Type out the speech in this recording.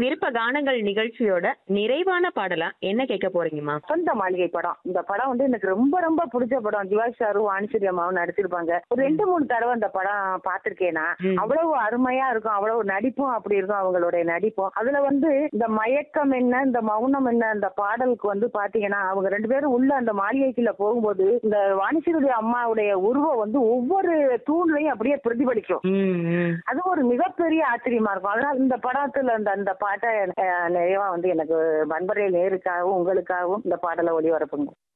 விருப்ப கானங்கள் நிகழ்ச்சியோட நிறைவான பாடலா என்ன கேட்க போறீங்கம்மா வசந்த மாளிகை படம் இந்த படம் வந்து எனக்கு ரொம்ப ரொம்ப பிடிச்ச படம் ஜிவாஜி சாரும் வாணிஸ்வரி அம்மாவும் நடிச்சிருப்பாங்க ஒரு ரெண்டு மூணு தடவை அந்த படம் பார்த்திருக்கேனா ம். அவ்வளவு அருமையா இருக்கும் அவ்வளவு நடிப்பும் அப்படி இருக்கும் அவங்களுடைய நடிப்பும் அதுல வந்து இந்த மயக்கம் என்ன இந்த மௌனம் என்ன அந்த பாடலுக்கு வந்து பாத்தீங்கன்னா அவங்க ரெண்டு பேரும் உள்ள அந்த மாளிகைக்குள்ள போகும்போது இந்த வாணிஸ்வரி அம்மாவுடைய உருவம் வந்து ஒவ்வொரு தூண்லையும் அப்படியே பிரதிபலிக்கும் ம், ம். அது ஒரு மிகப்பெரிய ஆச்சரியமா இருக்கும் அதனால இந்த படத்துல அந்த அந்த பாட்டை அஹ், நிறைவா வந்து எனக்கு நண்பர்கள் நேருக்காகவும் உங்களுக்காகவும் இந்த பாடலை ஒளிபரப்புங்க